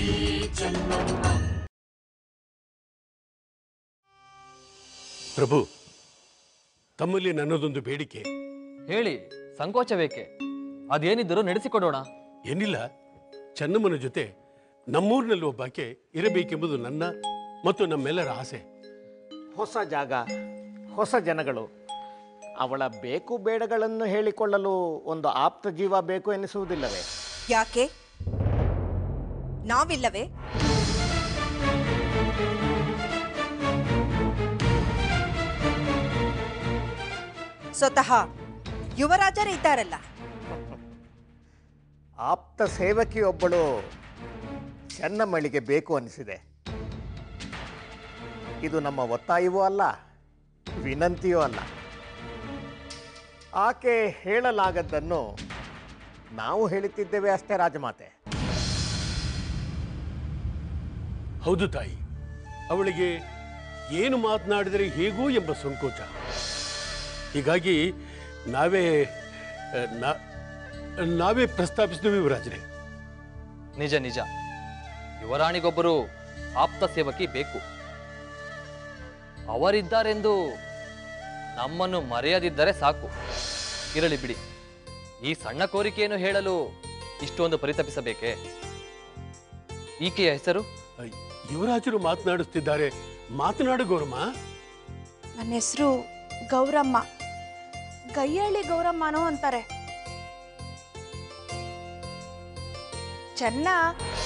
ಪ್ರಭು ತಮ್ಮಲ್ಲಿ ನನ್ನದೊಂದು ಬೇಡಿಕೆ ಹೇಳಿ ಸಂಕೋಚವೇಕೆ ಅದೇನಿದ್ದರೂ ನಡೆಸಿಕೊಡೋಣ ಏನಿಲ್ಲ ಚೆನ್ನಮ್ಮನ ಜೊತೆ ನಮ್ಮೂರಿನಲ್ಲಿ ಒಬ್ಬಾಕೆ ಇರಬೇಕೆಂಬುದು ನನ್ನ ಮತ್ತು ನಮ್ಮೆಲ್ಲರ ಆಸೆ ಹೊಸ ಜಾಗ ಹೊಸ ಜನಗಳು ಅವಳ ಬೇಕು ಬೇಡಗಳನ್ನು ಹೇಳಿಕೊಳ್ಳಲು ಒಂದು ಆಪ್ತ ಜೀವ ಬೇಕು ಎನಿಸುವುದಿಲ್ಲವೇ ಯಾಕೆ ನಾವಿಲ್ಲವೇ ಸ್ವತಃ ಯುವರಾಜರೇ ಇದ್ದಾರಲ್ಲ ಆಪ್ತ ಸೇವಕಿಯೊಬ್ಬಳು ಚೆನ್ನಮ್ಮಳಿಗೆ ಬೇಕು ಅನಿಸಿದೆ ಇದು ನಮ್ಮ ಒತ್ತಾಯವೂ ಅಲ್ಲ ವಿನಂತಿಯೂ ಅಲ್ಲ ಆಕೆ ಹೇಳಲಾಗದ್ದನ್ನು ನಾವು ಹೇಳುತ್ತಿದ್ದೇವೆ ಅಷ್ಟೇ ರಾಜಮಾತೆ ಹೌದು ತಾಯಿ ಅವಳಿಗೆ ಏನು ಮಾತನಾಡಿದರೆ ಹೇಗೂ ಎಂಬ ಸಂಕೋಚ ಹೀಗಾಗಿ ನಾವೇ ಆ, ನಾ- ನಾವೇ ಪ್ರಸ್ತಾಪಿಸಿದ್ವಿ ಯುವರಾಜರೇ ನಿಜ ನಿಜ ಯುವರಾಣಿಗೊಬ್ಬರು ಆಪ್ತ ಸೇವಕಿ ಬೇಕು ಅವರಿದ್ದಾರೆಂದು ನಮ್ಮನ್ನು ಮರೆಯದಿದ್ದರೆ ಸಾಕು ಇರಲಿ ಬಿಡಿ ಈ ಸಣ್ಣ ಕೋರಿಕೆಯನ್ನು ಹೇಳಲು ಇಷ್ಟೊಂದು ಪರಿತಪಿಸಬೇಕೇ ಈಕೆಯ ಹೆಸರು ಆ, ಯುವರಾಜರು ಮಾತನಾಡುತ್ತಿದ್ದಾರೆ ಮಾತನಾಡು ಗೌರಮ್ಮ ನನ್ನ ಹೆಸರು ಗೌರಮ್ಮ ಗೈಯಳ್ಳಿ ಗೌರಮ್ಮನೋ ಅಂತಾರೆ ಚೆನ್ನ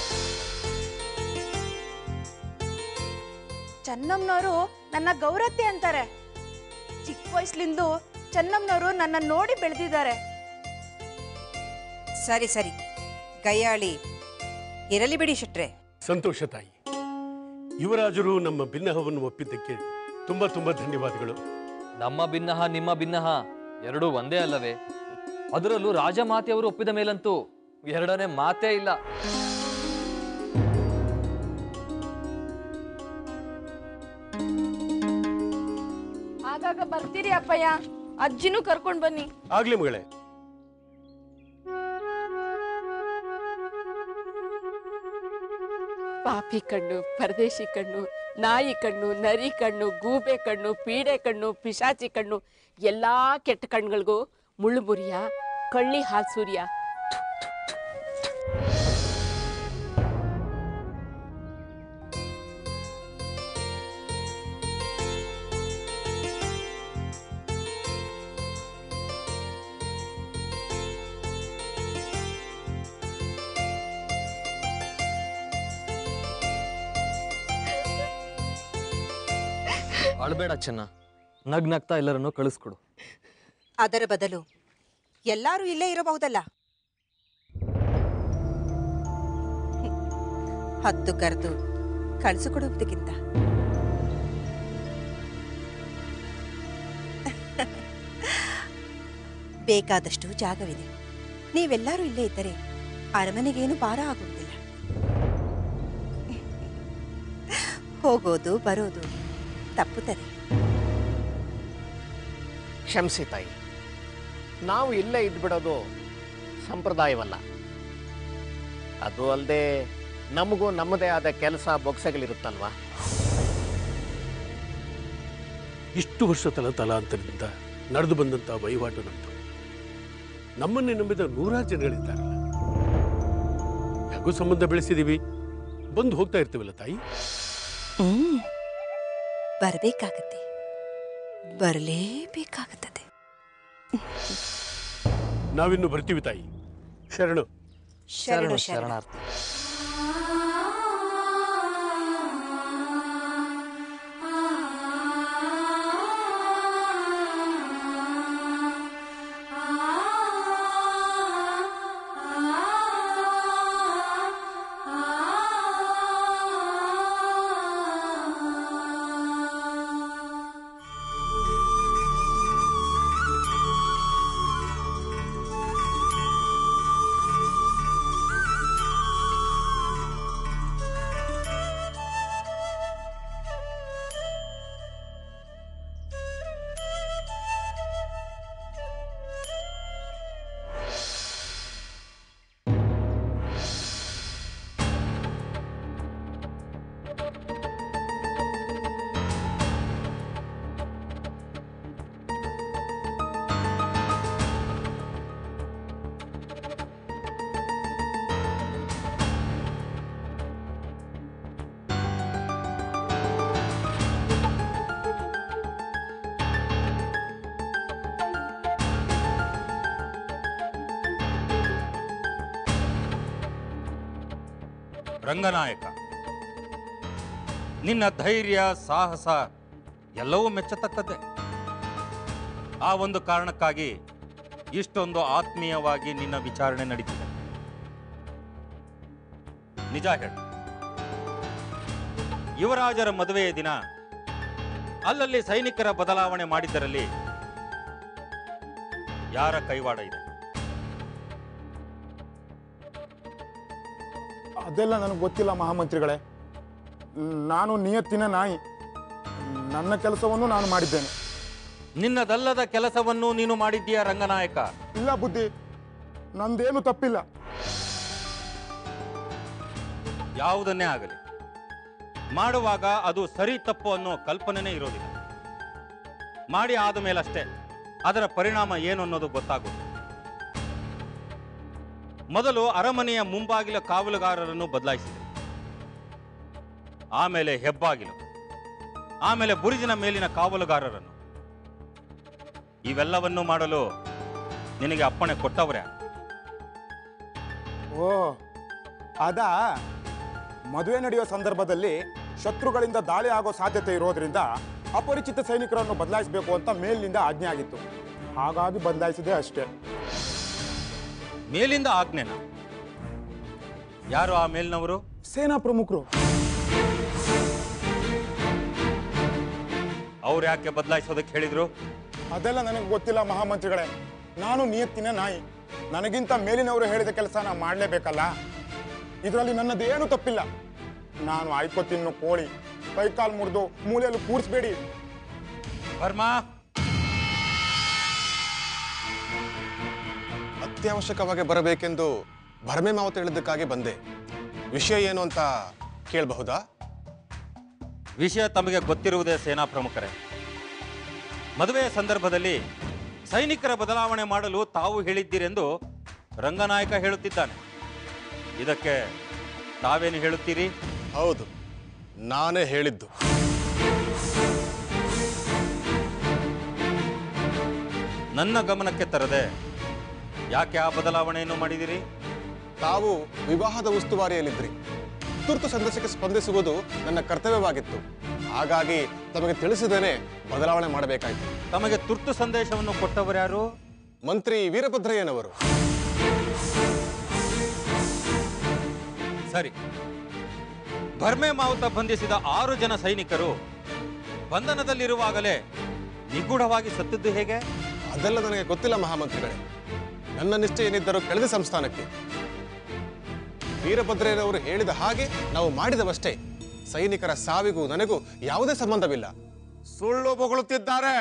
ಚೆನ್ನಮ್ಮನವರು ನನ್ನ ಗೌರತ್ತೆ ಅಂತಾರೆ ಚಿಕ್ಕ ವಯಸ್ಲಿಂದು ಚೆನ್ನಮ್ಮನವರು ನನ್ನ ನೋಡಿ ಬೆಳೆದಿದ್ದಾರೆ ಸರಿ ಸರಿ ಗಯ್ಯಾಳಿ ಇರಲಿ ಬಿಡಿ ಶೆಟ್ರೆ ಸಂತೋಷ ತಾಯಿ ಯುವರಾಜರು ನಮ್ಮ ಭಿನ್ನಹವನ್ನು ಒಪ್ಪಿದ್ದಕ್ಕೆ ತುಂಬಾ ತುಂಬಾ ಧನ್ಯವಾದಗಳು ನಮ್ಮ ಭಿನ್ನಹ ನಿಮ್ಮ ಭಿನ್ನಹ ಎರಡೂ ಒಂದೇ ಅಲ್ಲವೇ ಅದರಲ್ಲೂ ರಾಜಮಾತೆಯವರು ಒಪ್ಪಿದ ಮೇಲಂತೂ ಎರಡನೇ ಮಾತೇ ಇಲ್ಲ ಆಗಾಗ ಬರ್ತೀರಿ ಅಪ್ಪಯ್ಯ ಅಜ್ಜಿನೂ ಕರ್ಕೊಂಡು ಬನ್ನಿ ಆಗ್ಲಿ ಮಗಳೇ ಪಾಪಿ ಕಣ್ಣು ಪರದೇಶಿ ಕಣ್ಣು ನಾಯಿ ಕಣ್ಣು ನರಿ ಕಣ್ಣು ಗೂಬೆ ಕಣ್ಣು ಪೀಡೆ ಕಣ್ಣು ಪಿಶಾಚಿ ಕಣ್ಣು ಎಲ್ಲಾ ಕೆಟ್ಟ ಕಣ್ಗಳಿಗೂ ಮುಳ್ಳು ಮುರಿಯ ಕಳ್ಳಿ ಹಾಲ್ ಸೂರ್ಯ ಅಳಬೇಡ ಚೆನ್ನ ನಗ್ ನಗ್ತಾ ಎಲ್ಲರನ್ನು ಕಳಿಸ್ಕೊಡು ಅದರ ಬದಲು ಎಲ್ಲರೂ ಇಲ್ಲೇ ಇರಬಹುದಲ್ಲ ಹತ್ತು ಕರೆದು ಕಳಿಸಿಕೊಡುವುದಕ್ಕಿಂತ ಬೇಕಾದಷ್ಟು ಜಾಗವಿದೆ ನೀವೆಲ್ಲರೂ ಇಲ್ಲೇ ಇದ್ದರೆ ಅರಮನೆಗೇನು ಭಾರ ಆಗುವುದಿಲ್ಲ ಹೋಗೋದು ಬರೋದು ತಪ್ಪುತ್ತದೆ ಕ್ಷಮಿಸಿ ತಾಯಿ ನಾವು ಇಲ್ಲೇ ಇದ್ಬಿಡೋದು ಸಂಪ್ರದಾಯವಲ್ಲ ಅದು ಅಲ್ಲದೆ ನಮಗೂ ನಮ್ಮದೇ ಆದ ಕೆಲಸ ಬೊಕ್ಸಗಳಿರುತ್ತಲ್ವಾ ಇಷ್ಟು ವರ್ಷ ತಲ ತಲಾಂತರದಿಂದ ನಡೆದು ಬಂದಂತ ವಹಿವಾಟು ನಮ್ದು ನಮ್ಮನ್ನೇ ನಂಬಿದ ನೂರಾರು ಜನಗಳಿದ್ದಾರಲ್ಲ ಯಾಕೋ ಸಂಬಂಧ ಬೆಳೆಸಿದೀವಿ ಬಂದು ಹೋಗ್ತಾ ಇರ್ತೀವಲ್ಲ ತಾಯಿ ಹ್ಮ್ ಬರಬೇಕಾಗತ್ತೆ ಬರಲೇಬೇಕಾಗುತ್ತದೆ ನಾವಿನ್ನು ಬರ್ತೀವಿ ತಾಯಿ ಶರಣು ಶರಣು ಶರಣ ಶರಣಾರ್ಥಿ ಆ ರಂಗನಾಯಕ ನಿನ್ನ ಧೈರ್ಯ ಸಾಹಸ ಎಲ್ಲವೂ ಮೆಚ್ಚತಕ್ಕದ್ದೇ ಆ ಒಂದು ಕಾರಣಕ್ಕಾಗಿ ಇಷ್ಟೊಂದು ಆತ್ಮೀಯವಾಗಿ ನಿನ್ನ ವಿಚಾರಣೆ ನಡೀತಿದೆ ನಿಜ ಹೇಳು ಯುವರಾಜರ ಮದುವೆಯ ದಿನ ಅಲ್ಲಲ್ಲಿ ಸೈನಿಕರ ಬದಲಾವಣೆ ಮಾಡಿದ್ದರಲ್ಲಿ ಯಾರ ಕೈವಾಡ ಇದೆ ಅದೆಲ್ಲ ನನಗೆ ಗೊತ್ತಿಲ್ಲ ಮಹಾಮಂತ್ರಿಗಳೇ ನಾನು ನಿಯತ್ತಿನ ನಾಯಿ ನನ್ನ ಕೆಲಸವನ್ನು ನಾನು ಮಾಡಿದ್ದೇನೆ ನಿನ್ನದಲ್ಲದ ಕೆಲಸವನ್ನು ನೀನು ಮಾಡಿದ್ದೀಯ ರಂಗನಾಯಕ ಇಲ್ಲ ಬುದ್ಧಿ ನಂದೇನು ತಪ್ಪಿಲ್ಲ ಯಾವುದನ್ನೇ ಆಗಲಿ ಮಾಡುವಾಗ ಅದು ಸರಿ ತಪ್ಪು ಅನ್ನೋ ಕಲ್ಪನೆನೇ ಇರೋದಿಲ್ಲ ಮಾಡಿ ಆದ ಮೇಲಷ್ಟೇ ಅದರ ಪರಿಣಾಮ ಏನು ಅನ್ನೋದು ಗೊತ್ತಾಗೋದು ಮೊದಲು ಅರಮನೆಯ ಮುಂಬಾಗಿಲ ಕಾವಲುಗಾರರನ್ನು ಬದಲಾಯಿಸಿದೆ ಆಮೇಲೆ ಹೆಬ್ಬಾಗಿಲು ಆಮೇಲೆ ಬುರುಜಿನ ಮೇಲಿನ ಕಾವಲುಗಾರರನ್ನು ಇವೆಲ್ಲವನ್ನು ಮಾಡಲು ನಿನಗೆ ಅಪ್ಪಣೆ ಕೊಟ್ಟವರೇ ಓ ಅದಾ ಮದುವೆ ನಡೆಯೋ ಸಂದರ್ಭದಲ್ಲಿ ಶತ್ರುಗಳಿಂದ ದಾಳಿ ಆಗೋ ಸಾಧ್ಯತೆ ಇರೋದ್ರಿಂದ ಅಪರಿಚಿತ ಸೈನಿಕರನ್ನು ಬದಲಾಯಿಸಬೇಕು ಅಂತ ಮೇಲಿನಿಂದ ಆಜ್ಞೆ ಆಗಿತ್ತು ಹಾಗಾಗಿ ಬದಲಾಯಿಸಿದೆ ಅಷ್ಟೇ ಮೇಲಿಂದ ಆಜ್ಞೆನ ಯಾರು ಆ ಮೇಲಿನವರು ಸೇನಾ ಪ್ರಮುಖರು ಅವ್ರು ಯಾಕೆ ಬದಲಾಯಿಸೋದಕ್ಕೆ ಹೇಳಿದ್ರು ಅದೆಲ್ಲ ನನಗೆ ಗೊತ್ತಿಲ್ಲ ಮಹಾಮಂತ್ರಿಗಳೇ ನಾನು ನಿಯತ್ತಿನ ನಾಯಿ ನನಗಿಂತ ಮೇಲಿನವರು ಹೇಳಿದ ಕೆಲಸ ನಾ ಮಾಡಲೇಬೇಕಲ್ಲ ಇದರಲ್ಲಿ ನನ್ನದೇನು ತಪ್ಪಿಲ್ಲ ನಾನು ಆಯ್ಕೊ ತಿನ್ನು ಕೋಳಿ ಕೈಕಾಲು ಮುರಿದು ಮೂಲೆಯಲ್ಲಿ ಕೂರಿಸ್ಬೇಡಿ ವರ್ಮಾ ಅತ್ಯವಶ್ಯಕವಾಗಿ ಬರಬೇಕೆಂದು ಭರಮೆ ಮಾವತ ಹೇಳಿದ್ದಕ್ಕಾಗಿ ಬಂದೆ ವಿಷಯ ಏನು ಅಂತ ಕೇಳಬಹುದಾ ವಿಷಯ ತಮಗೆ ಗೊತ್ತಿರುವುದೇ ಸೇನಾ ಪ್ರಮುಖರೇ ಮದುವೆಯ ಸಂದರ್ಭದಲ್ಲಿ ಸೈನಿಕರ ಬದಲಾವಣೆ ಮಾಡಲು ತಾವು ಹೇಳಿದ್ದೀರೆಂದು ರಂಗನಾಯಕ ಹೇಳುತ್ತಿದ್ದಾನೆ ಇದಕ್ಕೆ ತಾವೇನು ಹೇಳುತ್ತೀರಿ ಹೌದು ನಾನೇ ಹೇಳಿದ್ದು ನನ್ನ ಗಮನಕ್ಕೆ ತರದೆ ಯಾಕೆ ಆ ಬದಲಾವಣೆಯನ್ನು ಮಾಡಿದಿರಿ ತಾವು ವಿವಾಹದ ಉಸ್ತುವಾರಿಯಲ್ಲಿದ್ರಿ ತುರ್ತು ಸಂದೇಶಕ್ಕೆ ಸ್ಪಂದಿಸುವುದು ನನ್ನ ಕರ್ತವ್ಯವಾಗಿತ್ತು ಹಾಗಾಗಿ ತಮಗೆ ತಿಳಿಸಿದೇನೆ ಬದಲಾವಣೆ ಮಾಡಬೇಕಾಯಿತು ತಮಗೆ ತುರ್ತು ಸಂದೇಶವನ್ನು ಕೊಟ್ಟವರ್ಯಾರು ಮಂತ್ರಿ ವೀರಭದ್ರಯ್ಯನವರು ಸರಿ ಭರ್ಮೆ ಮಾವುತ ಬಂಧಿಸಿದ ಆರು ಜನ ಸೈನಿಕರು ಬಂಧನದಲ್ಲಿರುವಾಗಲೇ ನಿಗೂಢವಾಗಿ ಸತ್ತಿದ್ದು ಹೇಗೆ ಅದೆಲ್ಲ ನನಗೆ ಗೊತ್ತಿಲ್ಲ ಮಹಾಮಂತ್ರಿಗಳೇ ನನ್ನ ನಿಷ್ಠೆ ಏನಿದ್ದರೂ ಕೆಳದಿ ಸಂಸ್ಥಾನಕ್ಕೆ ವೀರಭದ್ರಯ್ಯನವರು ಹೇಳಿದ ಹಾಗೆ ನಾವು ಮಾಡಿದವಷ್ಟೇ ಸೈನಿಕರ ಸಾವಿಗೂ ನನಗೂ ಯಾವುದೇ ಸಂಬಂಧವಿಲ್ಲ ಸುಳ್ಳು ಬೊಗಳುತ್ತಿದ್ದಾರೆ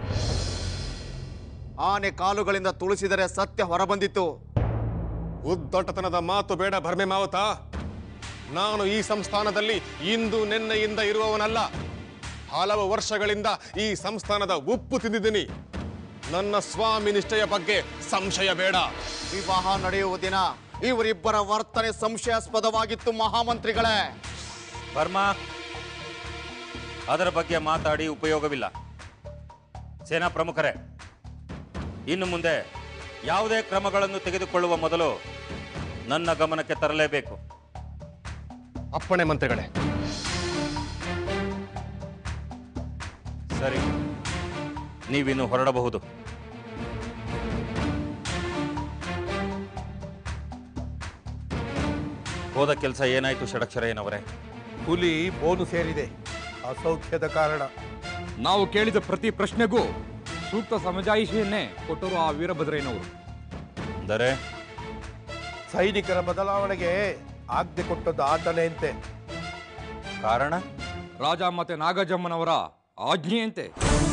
ಆನೆ ಕಾಲುಗಳಿಂದ ತುಳಿಸಿದರೆ ಸತ್ಯ ಹೊರಬಂದಿತ್ತು ಉದ್ದಟತನದ ಮಾತು ಬೇಡ ಭರ್ಮೆ ಮಾವತ ನಾನು ಈ ಸಂಸ್ಥಾನದಲ್ಲಿ ಇಂದು ನಿನ್ನೆಯಿಂದ ಇರುವವನಲ್ಲ ಹಲವು ವರ್ಷಗಳಿಂದ ಈ ಸಂಸ್ಥಾನದ ಉಪ್ಪು ತಿಂದಿದ್ದೀನಿ ನನ್ನ ಸ್ವಾಮಿ ನಿಷ್ಠೆಯ ಬಗ್ಗೆ ಸಂಶಯ ಬೇಡ ವಿವಾಹ ನಡೆಯುವ ದಿನ ಇವರಿಬ್ಬರ ವರ್ತನೆ ಸಂಶಯಾಸ್ಪದವಾಗಿತ್ತು ಮಹಾಮಂತ್ರಿಗಳೇ ಬರ್ಮಾ ಅದರ ಬಗ್ಗೆ ಮಾತಾಡಿ ಉಪಯೋಗವಿಲ್ಲ ಸೇನಾ ಪ್ರಮುಖರೇ ಇನ್ನು ಮುಂದೆ ಯಾವುದೇ ಕ್ರಮಗಳನ್ನು ತೆಗೆದುಕೊಳ್ಳುವ ಮೊದಲು ನನ್ನ ಗಮನಕ್ಕೆ ತರಲೇಬೇಕು ಅಪ್ಪಣೆ ಮಂತ್ರಿಗಳೇ ಸರಿ ನೀವಿನ್ನು ಹೊರಡಬಹುದು ಹೋದ ಕೆಲಸ ಏನಾಯ್ತು ಷಡಕ್ಷರಯ್ಯನವರೇ ಹುಲಿ ಬೋನು ಸೇರಿದೆ ಅಸೌಖ್ಯದ ಕಾರಣ ನಾವು ಕೇಳಿದ ಪ್ರತಿ ಪ್ರಶ್ನೆಗೂ ಸೂಕ್ತ ಸಮಜಾಯಿಷಿಯನ್ನೇ ಕೊಟ್ಟರು ಆ ವೀರಭದ್ರಯ್ಯನವರು ಅಂದರೆ ಸೈನಿಕರ ಬದಲಾವಣೆಗೆ ಆಜ್ಞೆ ಕೊಟ್ಟದ್ದು ಆತನೇ ಅಂತೆ ಕಾರಣ ರಾಜ ಮತ್ತೆ ನಾಗಜಮ್ಮನವರ ಆಜ್ಞೆಯಂತೆ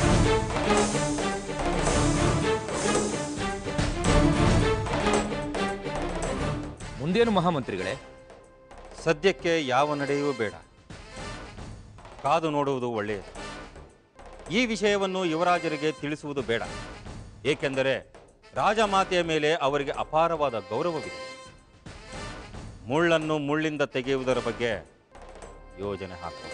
ಮುಂದೇನು ಮಹಾಮಂತ್ರಿಗಳೇ ಸದ್ಯಕ್ಕೆ ಯಾವ ನಡೆಯೂ ಬೇಡ ಕಾದು ನೋಡುವುದು ಒಳ್ಳೆಯದು ಈ ವಿಷಯವನ್ನು ಯುವರಾಜರಿಗೆ ತಿಳಿಸುವುದು ಬೇಡ ಏಕೆಂದರೆ ರಾಜಮಾತೆಯ ಮೇಲೆ ಅವರಿಗೆ ಅಪಾರವಾದ ಗೌರವವಿದೆ ಮುಳ್ಳನ್ನು ಮುಳ್ಳಿಂದ ತೆಗೆಯುವುದರ ಬಗ್ಗೆ ಯೋಜನೆ ಹಾಕಬಹುದು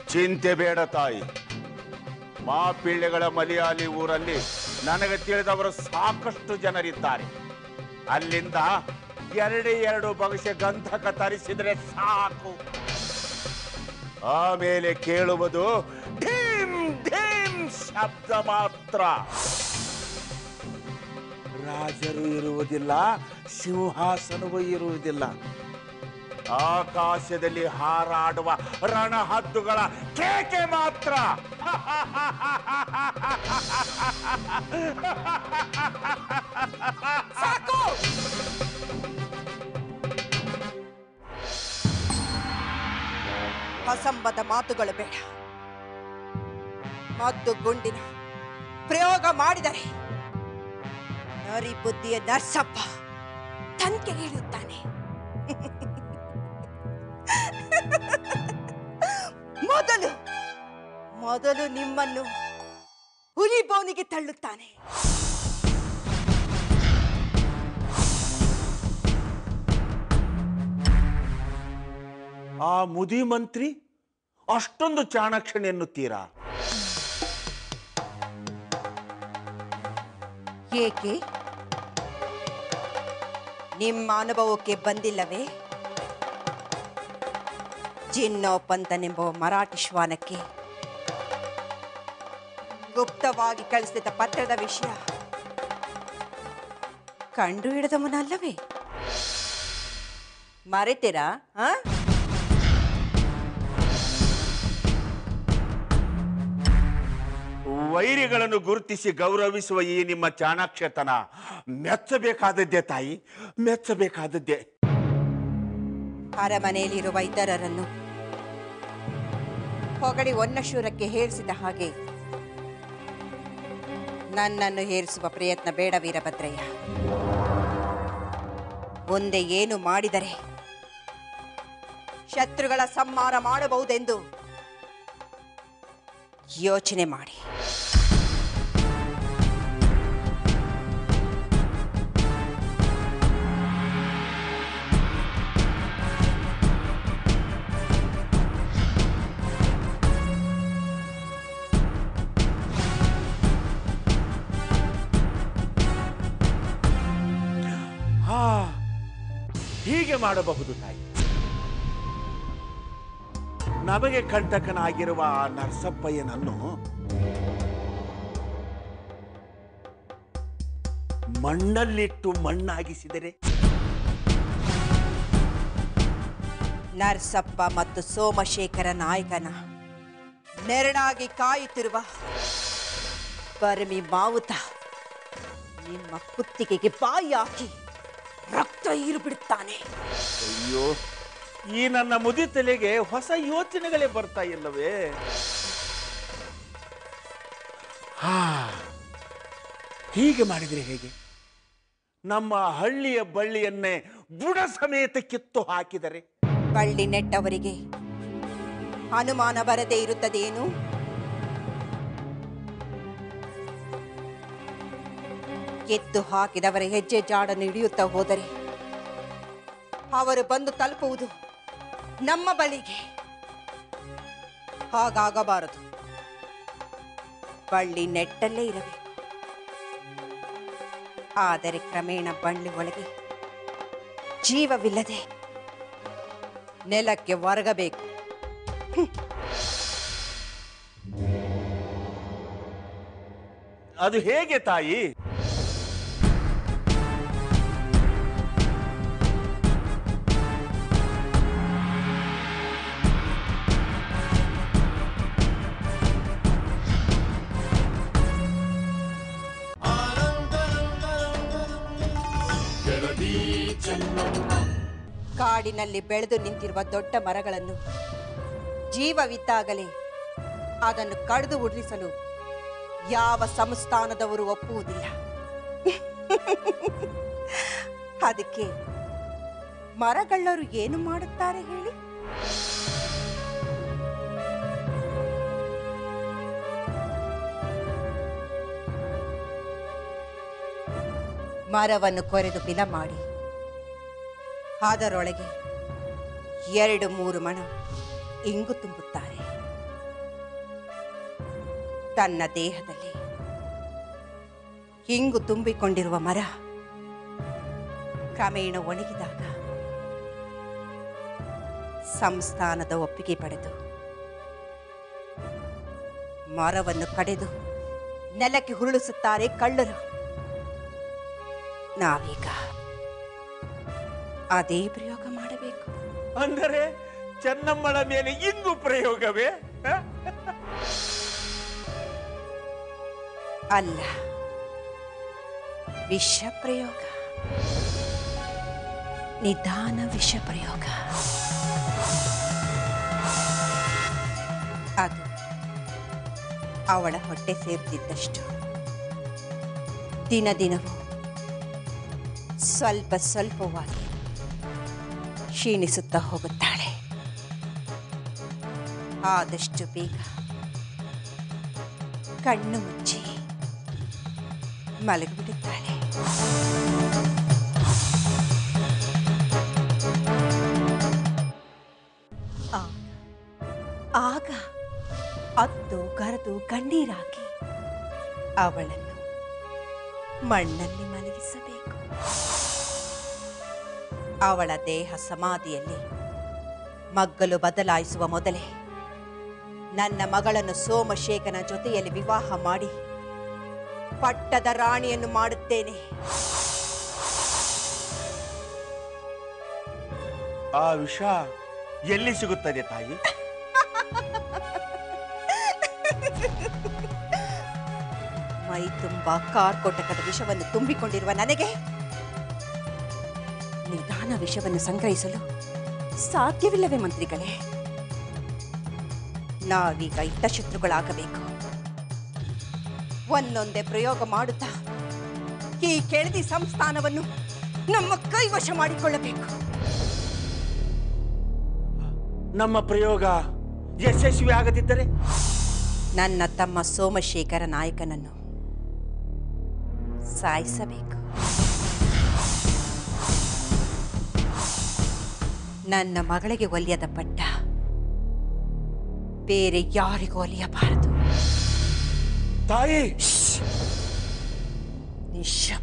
ಚಿಂತೆ ಬೇಡ ತಾಯಿ ಮಾಪಿಳ್ಳೆಗಳ ಮಲಯಾಳಿ ಊರಲ್ಲಿ ನನಗೆ ತಿಳಿದವರು ಸಾಕಷ್ಟು ಜನರಿದ್ದಾರೆ ಅಲ್ಲಿಂದ ಎರಡೇ ಎರಡು ಬಗಸೆ ಗಂಧಕ ತರಿಸಿದ್ರೆ ಸಾಕು ಆಮೇಲೆ ಕೇಳುವುದು ಢೀಮ್ ಢೀಮ್ ಶಬ್ದ ಮಾತ್ರ ರಾಜರು ಇರುವುದಿಲ್ಲ ಸಿಂಹಾಸನವೂ ಇರುವುದಿಲ್ಲ ಆಕಾಶದಲ್ಲಿ ಹಾರಾಡುವ ರಣಹದ್ದುಗಳ ಕೇಕೆ ಮಾತ್ರ ಸಾಕು ಅಸಂಬದ ಮಾತುಗಳು ಬೇಡ ಮದ್ದು ಗುಂಡಿನ ಪ್ರಯೋಗ ಮಾಡಿದರೆ ನರಿ ಬುದ್ಧಿಯ ನರ್ಸಪ್ಪ ತನ್ಕೆಗಿಳಿಯುತ್ತಾನೆ ಮೊದಲು ಮೊದಲು ನಿಮ್ಮನ್ನು ಹುಲಿ ಬೋನಿಗೆ ತಳ್ಳುತ್ತಾನೆ ಆ ಮುದಿ ಮಂತ್ರಿ ಅಷ್ಟೊಂದು ಚಾಣಕ್ಷಣೆ ಎನ್ನುತ್ತೀರಾ ಏಕೆ ನಿಮ್ಮ ಅನುಭವಕ್ಕೆ ಬಂದಿಲ್ಲವೇ ಜಿನ್ನೋ ಪಂತನೆಂಬ ಮರಾಠಿ ಶ್ವಾನಕ್ಕೆ ಗುಪ್ತವಾಗಿ ಕಳಿಸಿದ ಪತ್ರದ ವಿಷಯ ಕಂಡು ಹಿಡಿದವನಲ್ಲವೇ ಮರೆತೀರಾ ಆ ವೈರಿಗಳನ್ನು ಗುರುತಿಸಿ ಗೌರವಿಸುವ ಈ ನಿಮ್ಮ ಚಾಣಾಕ್ಷತನ ಮೆಚ್ಚಬೇಕಾದದ್ದೇ ತಾಯಿ ಮೆಚ್ಚಬೇಕಾದದ್ದೇ ಅರಮನೆಯಲ್ಲಿರುವ ಇತರರನ್ನು ಹೊಗಳಿ ಒನ್ನಶೂರಕ್ಕೆ ಹೇರಿಸಿದ ಹಾಗೆ ನನ್ನನ್ನು ಹೇರಿಸುವ ಪ್ರಯತ್ನ ಬೇಡ ವೀರಭದ್ರಯ್ಯ ಮುಂದೆ ಏನು ಮಾಡಿದರೆ ಶತ್ರುಗಳ ಸಂಹಾರ ಮಾಡಬಹುದೆಂದು ಯೋಚನೆ ಮಾಡಿ ಹಾ ಹೀಗೆ ಮಾಡಬಹುದು ತಾಯಿ ನಮಗೆ ಕಂಟಕನಾಗಿರುವ ಆ ನರಸಪ್ಪಯ್ಯನನ್ನು ಮಣ್ಣಲ್ಲಿಟ್ಟು ಮಣ್ಣಾಗಿಸಿದರೆ ನರಸಪ್ಪ ಮತ್ತು ಸೋಮಶೇಖರ ನಾಯಕನ ನೆರಳಾಗಿ ಕಾಯುತ್ತಿರುವ ಬರ್ಮಿ ಮಾವುತ ನಿಮ್ಮ ಕುತ್ತಿಗೆಗೆ ಬಾಯಿ ಹಾಕಿ ರಕ್ತ ಹೀರು ಬಿಡುತ್ತಾನೆ ಅಯ್ಯೋ ಈ ನನ್ನ ಮುದಿ ತಲೆಗೆ ಹೊಸ ಯೋಚನೆಗಳೇ ಬರ್ತಾ ಇಲ್ಲವೇ ಹಾ ಹೀಗೆ ಮಾಡಿದ್ರೆ ಹೇಗೆ ನಮ್ಮ ಹಳ್ಳಿಯ ಬಳ್ಳಿಯನ್ನೇ ಬುಡ ಸಮೇತ ಕಿತ್ತು ಹಾಕಿದರೆ ಬಳ್ಳಿ ನೆಟ್ಟವರಿಗೆ ಅನುಮಾನ ಬರದೇ ಇರುತ್ತದೇನು ಎತ್ತು ಹಾಕಿದವರ ಹೆಜ್ಜೆ ಜಾಡನ್ನು ಹಿಡಿಯುತ್ತಾ ಹೋದರೆ ಅವರು ಬಂದು ತಲುಪುವುದು ನಮ್ಮ ಬಳಿಗೆ ಹಾಗಾಗಬಾರದು ಬಳ್ಳಿ ನೆಟ್ಟಲ್ಲೇ ಇರಬೇಕು ಆದರೆ ಕ್ರಮೇಣ ಬಳ್ಳಿ ಒಳಗೆ ಜೀವವಿಲ್ಲದೆ ನೆಲಕ್ಕೆ ಒರಗಬೇಕು ಅದು ಹೇಗೆ ತಾಯಿ ಕಾಡಿನಲ್ಲಿ ಬೆಳೆದು ನಿಂತಿರುವ ದೊಡ್ಡ ಮರಗಳನ್ನು ಜೀವವಿದ್ದಾಗಲೇ ಅದನ್ನು ಕಡಿದು ಉರುಳಿಸಲು ಯಾವ ಸಂಸ್ಥಾನದವರು ಒಪ್ಪುವುದಿಲ್ಲ ಅದಕ್ಕೆ ಮರಗಳ್ಳರು ಏನು ಮಾಡುತ್ತಾರೆ ಹೇಳಿ ಮರವನ್ನು ಕೊರೆದು ಬಿಲ ಮಾಡಿ ಅದರೊಳಗೆ ಎರಡು ಮೂರು ಮಣ ಇಂಗು ತುಂಬುತ್ತಾರೆ ತನ್ನ ದೇಹದಲ್ಲಿ ಹಿಂಗು ತುಂಬಿಕೊಂಡಿರುವ ಮರ ಕ್ರಮೇಣ ಒಣಗಿದಾಗ ಸಂಸ್ಥಾನದ ಒಪ್ಪಿಗೆ ಪಡೆದು ಮರವನ್ನು ಕಡೆದು ನೆಲಕ್ಕೆ ಹುರುಳಿಸುತ್ತಾರೆ ಕಳ್ಳರು ನಾವೀಗ ಅದೇ ಪ್ರಯೋಗ ಮಾಡಬೇಕು ಅಂದರೆ ಚೆನ್ನಮ್ಮಳ ಮೇಲೆ ಇಂದು ಪ್ರಯೋಗವೇ ಹ? ಅಲ್ಲ ವಿಷ ಪ್ರಯೋಗ ನಿಧಾನ ವಿಷ ಪ್ರಯೋಗ ಅದು ಅವಳ ಹೊಟ್ಟೆ ಸೇರ್ತಿದ್ದಷ್ಟು ದಿನ ದಿನವೂ ಸ್ವಲ್ಪ ಸ್ವಲ್ಪವಾಗಿ ಕ್ಷೀಣಿಸುತ್ತಾ ಹೋಗುತ್ತಾಳೆ ಆದಷ್ಟು ಬೇಗ ಕಣ್ಣು ಮುಚ್ಚಿ ಮಲಗಿಬಿಡುತ್ತಾಳೆ ಆಗ ಆಗ ಅತ್ತು ಕರೆದು ಕಣ್ಣೀರಾಕಿ ಅವಳನ್ನು ಮಣ್ಣಲ್ಲಿ ಮಲಗಿಸಬೇಕು ಅವಳ ದೇಹ ಸಮಾಧಿಯಲ್ಲಿ ಮಗ್ಗಲು ಬದಲಾಯಿಸುವ ಮೊದಲೇ ನನ್ನ ಮಗಳನ್ನು ಸೋಮಶೇಖನ ಜೊತೆಯಲ್ಲಿ ವಿವಾಹ ಮಾಡಿ ಪಟ್ಟದ ರಾಣಿಯನ್ನು ಮಾಡುತ್ತೇನೆ ಆ ವಿಷ ಎಲ್ಲಿ ಸಿಗುತ್ತದೆ ತಾಯಿ ಮೈ ತುಂಬಾ ಕಾರ್ಕೋಟಕದ ವಿಷವನ್ನು ತುಂಬಿಕೊಂಡಿರುವ ನನಗೆ ನಿಧಾನ ವಿಷವನ್ನು ಸಂಗ್ರಹಿಸಲು ಸಾಧ್ಯವಿಲ್ಲವೇ ಮಂತ್ರಿಗಳೇ ನಾವೀಗ ಹಿತಶತ್ರುಗಳಾಗಬೇಕು ಒಂದೊಂದೇ ಪ್ರಯೋಗ ಮಾಡುತ್ತಾ ಈ ಕೆಳದಿ ಸಂಸ್ಥಾನವನ್ನು ನಮ್ಮ ಕೈವಶ ಮಾಡಿಕೊಳ್ಳಬೇಕು ನಮ್ಮ ಪ್ರಯೋಗ ಯಶಸ್ವಿ ಆಗದಿದ್ದರೆ ನನ್ನ ತಮ್ಮ ಸೋಮಶೇಖರ ನಾಯಕನನ್ನು ಸಾಯಿಸಬೇಕು ನನ್ನ ಮಗಳಿಗೆ ಒಲಿಯದ ಪಟ್ಟ ಬೇರೆ ಯಾರಿಗೂ ಒಲಿಯಬಾರದು ತಾಯಿ ನಿಶಬ್ದ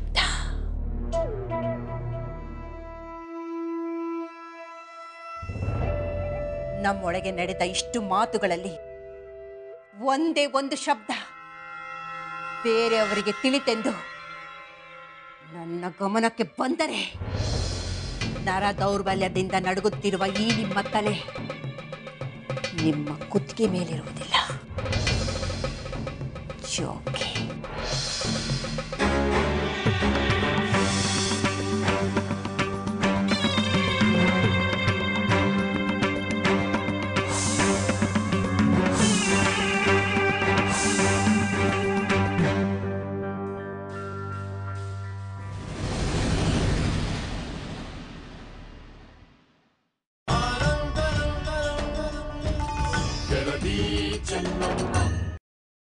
ನಮ್ಮೊಳಗೆ ನಡೆದ ಇಷ್ಟು ಮಾತುಗಳಲ್ಲಿ ಒಂದೇ ಒಂದು ಶಬ್ದ ಬೇರೆಯವರಿಗೆ ತಿಳಿತೆಂದು ನನ್ನ ಗಮನಕ್ಕೆ ಬಂದರೆ ನರ ದೌರ್ಬಲ್ಯದಿಂದ ನಡುಗುತ್ತಿರುವ ಈ ನಿಮ್ಮ ತಲೆ ನಿಮ್ಮ ಕುತ್ತಿಗೆ ಮೇಲಿರುವುದಿಲ್ಲ ಜೋಕೆ